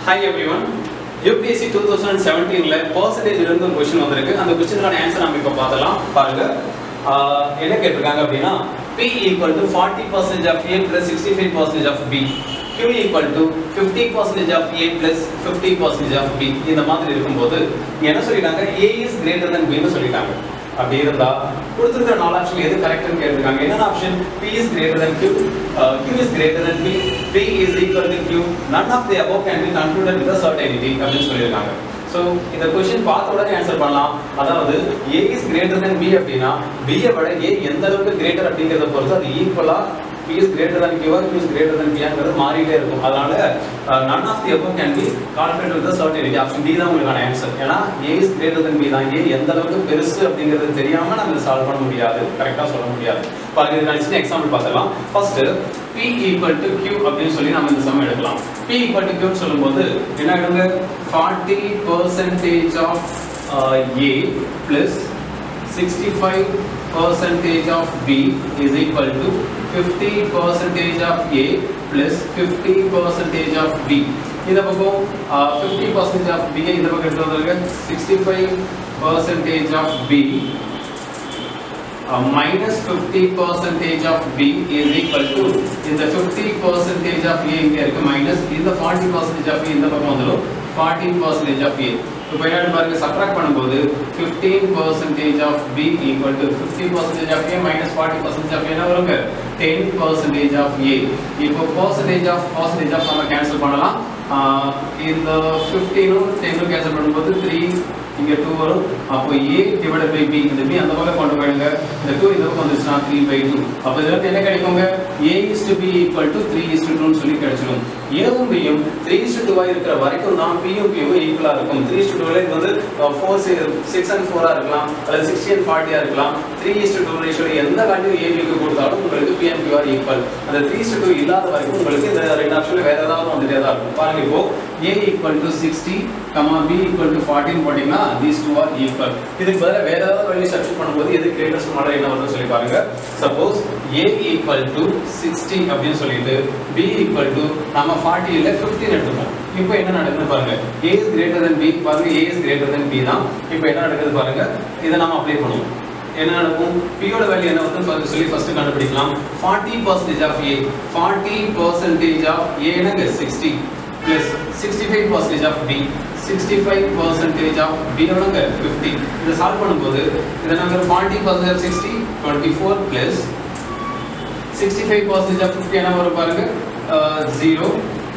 hi everyone UPSC two thousand செவன்டீனில் பர்சன்டேஜ்லேருந்து ஒரு கொஸ்டின் வந்திருக்கு அந்த கொஸ்டினுக்கான ஆன்சர் நம்ம இப்போ பார்த்தலாம் பாருங்க ஆஹ் என்ன கேட்டிருக்காங்க அப்படின்னா P equal to forty percentage of A plus sixty five percentage of B Q equal to fifty percentage of A plus fifty percentage of B இந்த மாதிரி இருக்கும்போது இங்க என்ன சொல்லிட்டாங்க ஏ இஸ் கிரேட்டர் than பின்னு சொல்லிட்டாங்க அப்படி இருந்தா கொடுத்துருக்கிற நாலு ஆப்ஷன் எது கரெக்ட்னு கேட்டிருக்காங்க என்னென்ன option P is greater than Q uh, Q is greater than P P is equal to Q none of the above can be concluded with a certainty அப்படின்னு சொல்லியிருக்காங்க ஸோ இந்த கொஸ்டின் பார்த்த உடனே ஆன்சர் பண்ணலாம் அதாவது A is greater than B அப்படின்னா B ஐ விட A எந்த அளவுக்கு கிரேட்டர் அப்படிங்கிறத பொறுத்து அது ஈக்குவலா P is greater than Q or Q is greater than P ங்கிறது மாறிட்டே இருக்கும் அதனால none of the above can be calculated with a certainty option D தான் உங்களுக்கான ஆன்சர் ஏன்னா A is greater than B தான் A எந்த அளவுக்கு பெருசு அப்படிங்கிறது தெரியாம நம்ம இதை சால்வ் பண்ண முடியாது கரெக்டா சொல்ல முடியாது பாருங்க இதுக்கான சின்ன எக்ஸாம்பிள் பார்த்துக்கலாம் first P equal to Q அப்படின்னு சொல்லி நம்ம இந்த சம் எடுக்கலாம் P equal to Q ன்னு சொல்லும்போது என்ன ஆயிடுங்க 40 percentage of uh, A plus 65 percentage of B is equal to 50 percentage of A plus 50 percentage of B இந்த பக்கம் uh, 50 percentage of B இந்த பக்கம் எடுத்து வந்திருக்க 65 percentage of B uh, minus 50 percentage of B is equal to இந்த 50 percentage of A இங்க இருக்கு minus இந்த 40 percentage of A இந்த பக்கம் வந்துடும் 40 percentage of A இப்போ என்ன பாருங்க சப்ட்ராக்ட் பண்ணும்போது 15 percentage of B equal to 50 percentage of A minus 40 percentage of A என்ன வருங்க 10 percentage of A இப்போ percentage of percentage of நம்ம கேன்சல் பண்ணலாம் ஆஹ் இந்த 15 உம் 10 கேன்சல் பண்ணும்போது 3 இங்க 2 வரும் அப்போ a divided by b இந்த b அந்த பக்கம் கொண்டு போயிடுங்க இந்த 2 இந்த பக்கம் வந்துச்சுன்னா 3 by 2 அப்போ இதுல இருந்து என்ன கிடைக்குங்க a is to b equal to 3 is to 2 னு சொல்லி கிடைச்சிடும் a வும் b யும் 3 is to 2 ஆ இருக்கிற வரைக்கும் தான் p யும் q வும் ஈக்குவலா இருக்கும் 3 is to 2 ல இது வந்து 4 6 and 4 ஆ இருக்கலாம் அல்லது 60 and 40 ஆ இருக்கலாம் 3 is to 2 ரேஷியோல எந்த வேல்யூ a க்கு கொடுத்தாலும் உங்களுக்கு p and q are equal அந்த 3 is to 2 இல்லாத வரைக்கும் உங்களுக்கு இந்த ரெண்டு ஆப்ஷன்ல வேற ஏதாவது வந்துட்டே தான் இருக்கும் பாருங்க இப்போ a equal to 60 comma b equal to 14 போட்டீங்கன்னா these two are equal இதுக்கு பதிலா வேற ஏதாவது வேல்யூ சப்ஸ்டிட் பண்ணும்போது எது கிரேட்டஸ்ட் மாடல் என்ன வருதுன்னு சொல்லி பாருங்க சப்போஸ் a equal to 60 அப்படின்னு சொல்லிட்டு b equal to நாம 40 இல்ல 15 எடுத்துப்போம் இப்போ என்ன நடக்குதுன்னு பாருங்க a is greater than b பாருங்க a is greater than b தான் இப்போ என்ன நடக்குது பாருங்க இதை நாம அப்ளை பண்ணுவோம் என்ன நடக்கும் p யோட வேல்யூ என்ன வருதுன்னு சொல்லி ஃபர்ஸ்ட் கண்டுபிடிக்கலாம் 40% ஆஃப் a 40% ஆஃப் a என்னங்க 60 plus 65 percentage of B 65 percentage of B எவ்வளோங்க 50 இதை சால்வ் பண்ணும்போது இதை நாங்கள் 40 percentage of 60 24 plus 65 percentage of 50 என்ன வரும் பாருங்க 0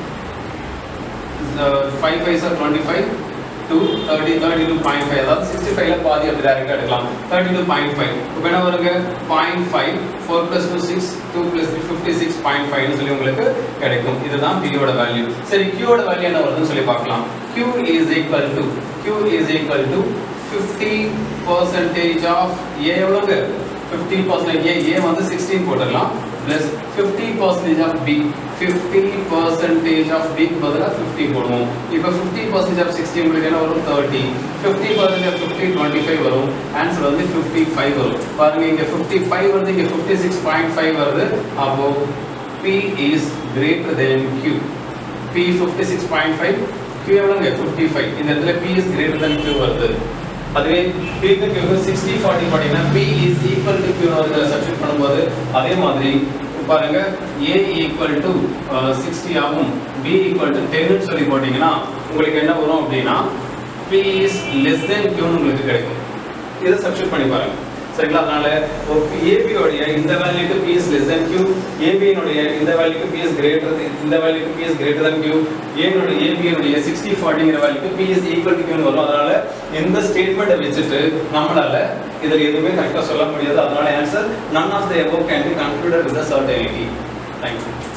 5 5 are 25 2 30 32.5 அதாவது 65 ல பாதி அப்படி டைரக்டா எடுக்கலாம் 32.5 இப்போ என்ன வருங்க 0.5 4 plus 2 6 2 plus 3 56.5 னு சொல்லி உங்களுக்கு கிடைக்கும் இதுதான் p யோட வேல்யூ சரி q யோட வேல்யூ என்ன வருதுன்னு சொல்லி பார்க்கலாம் q is equal to q is equal to 50 percentage of a எவ்வளவுங்க 50 percentage a a வந்து 16 போட்டுடலாம் plus 50 percentage of b 50 percentage of b க்கு பதிலா 50 போடுவோம் இப்போ 50 percentage of 60 உங்களுக்கு என்ன வரும் 30 50 percentage of 50 25 வரும் ஆன்சர் வந்து 55 வரும் பாருங்க இங்க 55 வருது இங்க 56.5 வருது அப்போ p is greater than q p 56.5 q எவ்வளவுங்க 55 இந்த இடத்துல p is greater than q வருது அதுவே p க்கு q க்கு 60 40 பாத்தீங்கன்னா p is equal to q னு வருது சப்ஸ்டிட் பண்ணும்போது அதே மாதிரி பாருங்க a equal to uh, 60 ஆகும் b equal to 10 னு சொல்லி போட்டீங்கன்னா உங்களுக்கு என்ன வரும் அப்படின்னா p is less than q னு உங்களுக்கு கிடைக்கும் இதை சப்ஸ்டிட் பண்ணி பாருங்க சரிங்களா அதனால AB உடைய இந்த வேல்யூக்கு P is less than Q AB னுடைய இந்த வேல்யூக்கு P is greater இந்த வேல்யூக்கு P is greater than Q A னுடைய AB னுடைய 60 40 ங்கிற வேல்யூக்கு P is equal to Q னு வரும் அதனால இந்த ஸ்டேட்மெண்ட்டை வச்சுட்டு நம்மளால இதுல எதுவுமே கரெக்டா சொல்ல முடியாது அதனால answer none of the above can be concluded with a certainty thank you